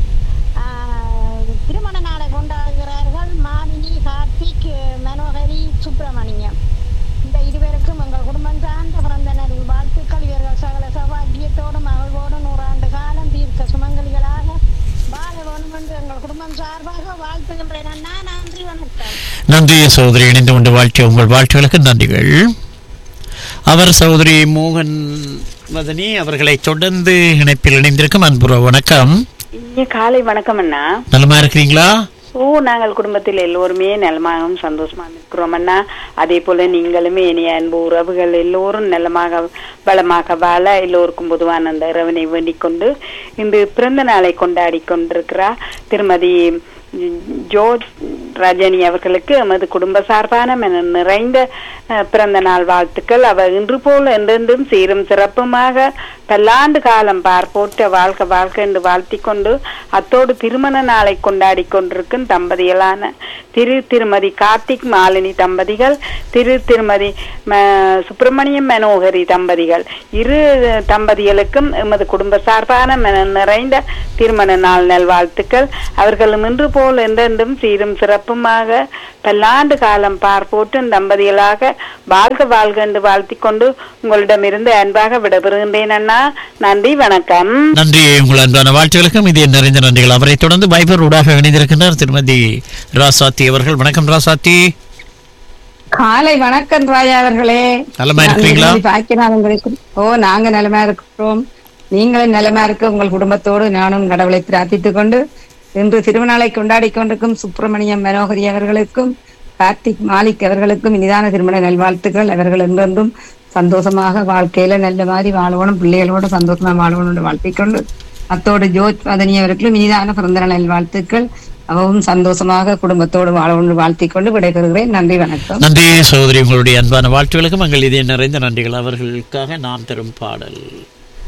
I: ஆஹ், திருமண நாளை கொண்டாடுகிறார்கள் மாலினி கார்த்திக் மனோகரி சுப்பிரமணியம் இந்த இருவருக்கும் எங்கள் குடும்பம் சார்ந்த பிறந்த நாள் வாழ்த்துக்கள் இவர்கள் சகல சௌபாக்கியத்தோடு மகிழ்வோடு நூறாண்டு காலம் தீர்க்க சுமங்கலிகளாக வாழ வேண்டும் என்று எங்கள் குடும்பம் சார்பாக வாழ்த்துகின்றேன் அண்ணா நன்றி வணக்கம்
B: நன்றி சகோதரி இணைந்து கொண்டு வாழ்த்திய உங்கள் வாழ்த்துகளுக்கு நன்றிகள் அவர் சகோதரி மோகன் மதனி அவர்களை தொடர்ந்து இணைப்பில் இணைந்திருக்கும் அன்புற வணக்கம்
C: இனிய காலை வணக்கம் அண்ணா
B: நலமா இருக்கிறீங்களா
C: ஓ நாங்கள் குடும்பத்தில் எல்லோருமே நலமாகவும் சந்தோஷமா இருக்கிறோம் அண்ணா அதே போல நீங்களுமே இனிய அன்பு உறவுகள் எல்லோரும் நலமாக வளமாக வாழ எல்லோருக்கும் பொதுவான அந்த இறைவனை வேண்டிக் கொண்டு இன்று பிறந்த நாளை கொண்டாடி கொண்டிருக்கிறார் திருமதி ஜோர்ஜ் ரஜினி அவர்களுக்கு எமது குடும்ப சார்பான மன நிறைந்த அஹ், பிறந்த நாள் வாழ்த்துக்கள் அவர் இன்று போல் என்றென்றும் சீரும் சிறப்புமாக பல்லாண்டு காலம் பார்ப்போற்ற வாழ்க வாழ்க என்று வாழ்த்திக் கொண்டு அத்தோடு திருமண நாளை கொண்டாடி கொண்டிருக்கும் தம்பதிகளான திரு திருமதி கார்த்திக் மாலினி தம்பதிகள் திரு திருமதி ம- சுப்பிரமணியம் மனோகரி தம்பதிகள் இரு தம்பதிகளுக்கும் எமது குடும்ப சார்பான மன நிறைந்த திருமண நாள் நல்வாழ்த்துக்கள் அவர்களும் இன்று போல் என்றென்றும் சீரும் சிறப்பும் சிறப்புமாக பல்லாண்டு காலம் பார்ப்போட்டு தம்பதிகளாக வாழ்க வாழ்க என்று வாழ்த்திக் கொண்டு உங்களிடமிருந்து அன்பாக விடைபெறுகின்றேன் அண்ணா நன்றி வணக்கம்
B: நன்றி உங்கள் அன்பான வாழ்த்துகளுக்கும் இது நிறைந்த நன்றிகள் அவரை தொடர்ந்து வைபர் ஊடாக இணைந்திருக்கின்றார் திருமதி ராசாத்தி அவர்கள் வணக்கம் ராசாத்தி
J: காலை வணக்கம் ராஜா அவர்களே
B: நலமா இருக்கிறீங்களா?
J: நான் பாக்கியநாதன் உங்களுக்கு ஓ நாங்க நலமா இருக்கிறோம் நீங்களும் நலமா இருக்க உங்கள் குடும்பத்தோடு நானும் கடவுளை பிரார்த்தித்துக் கொண்டு இன்று திருமணாலை கொண்டாடி கொண்டிருக்கும் சுப்பிரமணியம் மனோகரி அவர்களுக்கும் கார்த்திக் மாலிக் அவர்களுக்கும் இனிதான திருமண நல்வாழ்த்துக்கள் அவர்கள் என்றென்றும் சந்தோஷமாக வாழ்க்கையில நல்ல மாதிரி வாழணும் பிள்ளைகளோட சந்தோஷமா வாழணும்னு வாழ்த்திக்கொண்டு அத்தோடு ஜோத் மதனி அவர்களும் இனிதான பிறந்த நாள் நல்வாழ்த்துக்கள் அவவும் சந்தோஷமாக குடும்பத்தோடு வாழணும்னு வாழ்த்திக் கொண்டு விடைபெறுகிறேன் நன்றி வணக்கம்
B: நன்றி சகோதரி உங்களுடைய அன்பான வாழ்த்துகளுக்கும் எங்கள் இதே நிறைந்த நன்றிகள் அவர்களுக்காக நாம் தரும் பாடல்